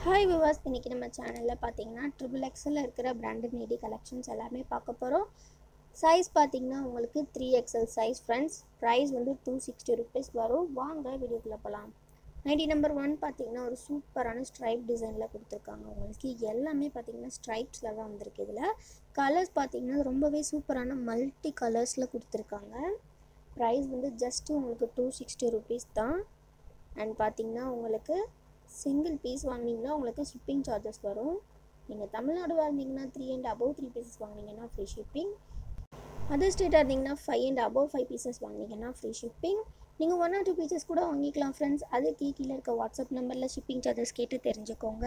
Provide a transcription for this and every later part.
hi விவாஸ் இன்றைக்கி நம்ம சேனலில் பார்த்தீங்கன்னா ட்ரிபிள் எக்ஸலில் இருக்கிற பிராண்டட் நைட்டி கலெக்ஷன்ஸ் எல்லாமே பார்க்க போகிறோம் சைஸ் பார்த்தீங்கன்னா உங்களுக்கு three XL size friends price வந்து டூ சிக்ஸ்டி ருபீஸ் வரும் வாங்க வீடியோக்குள்ளே போகலாம் நைட்டி நம்பர் ஒன் பார்த்தீங்கன்னா ஒரு சூப்பரான ஸ்ட்ரைப் டிசைனில் கொடுத்துருக்காங்க உங்களுக்கு எல்லாமே பார்த்தீங்கன்னா ஸ்ட்ரைப்ஸில் தான் வந்திருக்கு இதில் கலர்ஸ் பார்த்தீங்கன்னா ரொம்பவே சூப்பரான மல்டி கலர்ஸில் கொடுத்துருக்காங்க ப்ரைஸ் வந்து ஜஸ்ட்டு உங்களுக்கு டூ சிக்ஸ்டி ருபீஸ் தான் அண்ட் பார்த்தீங்கன்னா உங்களுக்கு சிங்கிள் பீஸ் வாங்கினீங்கன்னா உங்களுக்கு ஷிப்பிங் சார்ஜஸ் வரும் நீங்கள் தமிழ்நாடு இருந்தீங்கன்னா three and above three pieces வாங்கினீங்கன்னா ஃப்ரீ ஷிப்பிங் அதர் ஸ்டேட்டாக இருந்தீங்கன்னா five and above five pieces வாங்கினீங்கன்னா ஃப்ரீ ஷிப்பிங் நீங்கள் ஒன் ஆர் டூ பீசஸ் கூட வாங்கிக்கலாம் ஃப்ரெண்ட்ஸ் அதுக்கு கீழே இருக்க வாட்ஸ்அப் நம்பரில் ஷிப்பிங் சார்ஜஸ் கேட்டு தெரிஞ்சுக்கோங்க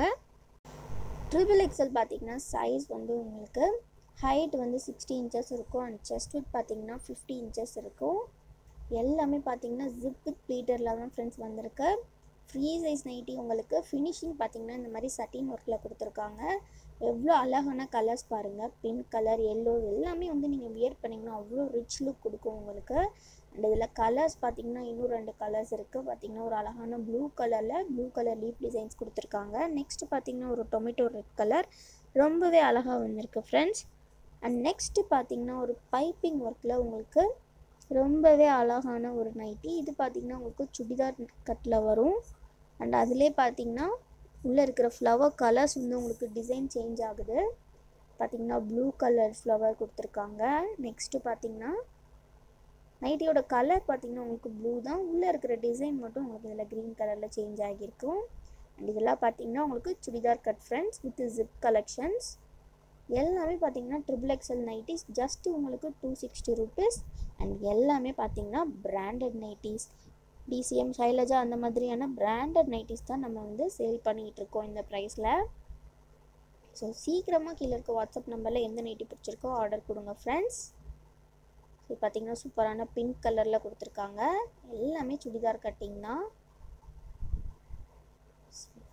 ட்ரிபிள் எக்ஸல் பார்த்தீங்கன்னா சைஸ் வந்து உங்களுக்கு ஹைட் வந்து சிக்ஸ்டி இன்ச்சஸ் இருக்கும் அண்ட் செஸ்ட் வித் பார்த்தீங்கன்னா ஃபிஃப்டி இன்ச்சஸ் இருக்கும் எல்லாமே பார்த்தீங்கன்னா ஜிப் வித் ப்ளீட்டரில் தான் ஃப்ரெண்ட்ஸ் வந்திருக்கு ஃப்ரீ சைஸ் நைட்டி உங்களுக்கு ஃபினிஷிங் பார்த்தீங்கன்னா இந்த மாதிரி சட்டின் ஒர்க்கில் கொடுத்துருக்காங்க எவ்வளோ அழகான கலர்ஸ் பாருங்கள் பிங்க் கலர் எல்லோ எல்லாமே வந்து நீங்கள் வியர் பண்ணிங்கன்னா அவ்வளோ ரிச் லுக் கொடுக்கும் உங்களுக்கு அண்ட் இதில் கலர்ஸ் பார்த்தீங்கன்னா இன்னும் ரெண்டு கலர்ஸ் இருக்குது பார்த்தீங்கன்னா ஒரு அழகான ப்ளூ கலரில் ப்ளூ கலர் லீப் டிசைன்ஸ் கொடுத்துருக்காங்க நெக்ஸ்ட் பார்த்தீங்கன்னா ஒரு டொமேட்டோ ரெட் கலர் ரொம்பவே அழகாக வந்திருக்கு ஃப்ரெண்ட்ஸ் அண்ட் நெக்ஸ்ட்டு பார்த்தீங்கன்னா ஒரு பைப்பிங் ஒர்க்கில் உங்களுக்கு ரொம்பவே அழகான ஒரு நைட்டி இது பார்த்திங்கன்னா உங்களுக்கு சுடிதார் கட்டில் வரும் அண்ட் அதிலே பார்த்தீங்கன்னா உள்ளே இருக்கிற ஃப்ளவர் கலர்ஸ் வந்து உங்களுக்கு டிசைன் சேஞ்ச் ஆகுது பார்த்திங்கன்னா ப்ளூ கலர் ஃப்ளவர் கொடுத்துருக்காங்க நெக்ஸ்ட்டு பார்த்திங்கன்னா நைட்டியோட கலர் பார்த்திங்கன்னா உங்களுக்கு ப்ளூ தான் உள்ளே இருக்கிற டிசைன் மட்டும் உங்களுக்கு இதில் க்ரீன் கலரில் சேஞ்ச் ஆகியிருக்கும் அண்ட் இதெல்லாம் பார்த்திங்கன்னா உங்களுக்கு churidar cut friends with zip collections எல்லாமே பார்த்தீங்கன்னா ட்ரிபிள் எக்ஸல் நைட்டிஸ் ஜஸ்ட்டு உங்களுக்கு டூ சிக்ஸ்டி ருபீஸ் அண்ட் எல்லாமே பார்த்தீங்கன்னா பிராண்டட் நைட்டிஸ் டிசிஎம் சைலஜா அந்த மாதிரியான பிராண்டட் நைட்டிஸ் தான் நம்ம வந்து சேல் பண்ணிகிட்டு இருக்கோம் இந்த ப்ரைஸில் ஸோ சீக்கிரமாக கீழே இருக்க வாட்ஸ்அப் நம்பரில் எந்த நைட்டி பிடிச்சிருக்கோ ஆர்டர் கொடுங்க ஃப்ரெண்ட்ஸ் ஸோ பார்த்தீங்கன்னா சூப்பரான பிங்க் கலரில் கொடுத்துருக்காங்க எல்லாமே சுடிதார் கட்டிங் தான்